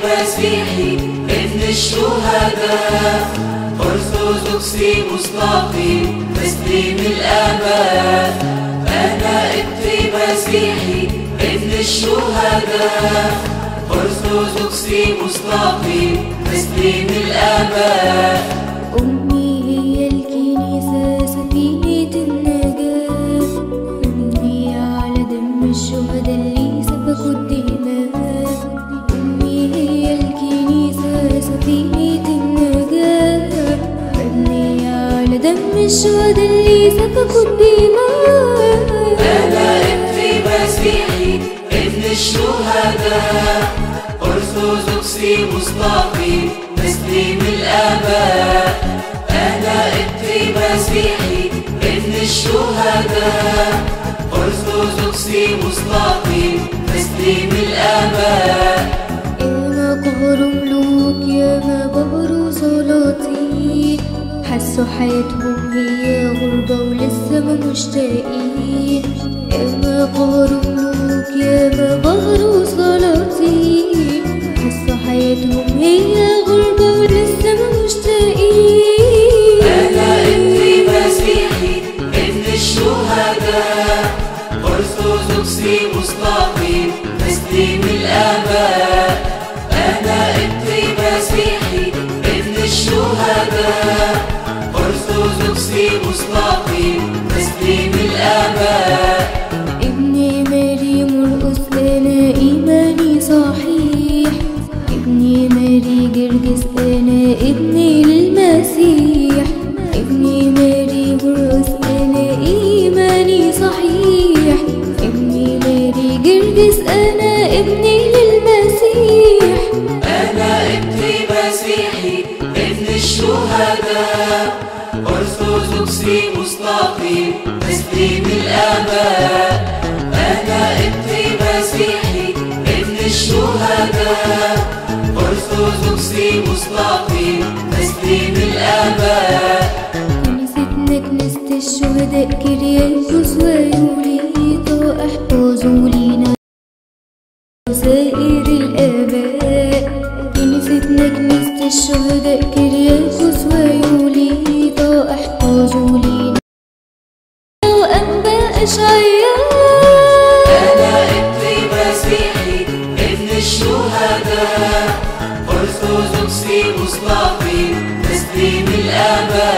مسيحي ابن الشهداء أرثوذكسي مستقيم تسليم الأمان أنا ابن مسيحي ابن الشهداء أرثوذكسي مستقيم تسليم الأمان أمي هي الكنيسة سفينة النجاة أمي على دم الشهداء اللي سفكوا الدماء أمي هي الكنيسة سفينة النجاة أمي على دم الشهداء اللي سفكوا الدماء أنا ابن مسيحي ابن الشهداء أرثوذكسي مستقيم تسليم الآباء أنا ابن مسيحي ابن الشهداء أرثوذكسي مستقيم تسليم الآباء ياما قهر ملوك ياما بهروا سلاطين حسوا حياتهم هي غربة ولسه ما مشتاقين ياما قهر ملوك ياما بهروا سلاطين حسوا حياتهم هي غربة ولسه ما مشتاقين أنا ابن مسيحي ابن الشهداء أرثوذكسي مستقيم تسليم الآباء أنا ابن مسيحي ابن الشهداء أرثوذكسي مستقيم تسليم الآباء ابني ماري مرقص انا ايماني صحيح ابني ماري جرجس انا ابني للمسيح ابني ماري مرقص انا ايماني صحيح ابني ماري جرجس انا ابني للمسيح أنا ابن مسيحي ابن الشهداء أرثوذكسي مستقيم تسليم الآباء أنا ابن مسيحي ابن الشهداء أرثوذكسي مستقيم تسليم الآباء كنيستنا كنيسة الشهداء كرياكوس ويوليطا احفظوا لينا سائر الآباء كنيستنا كنيسة الشهداء كرياكوس ويوليطا احفظوا لينا وأنباء أشعياء أنا ابن مسيحي ابن الشهداء أرثوذكسي مستقيم تسليم الآباء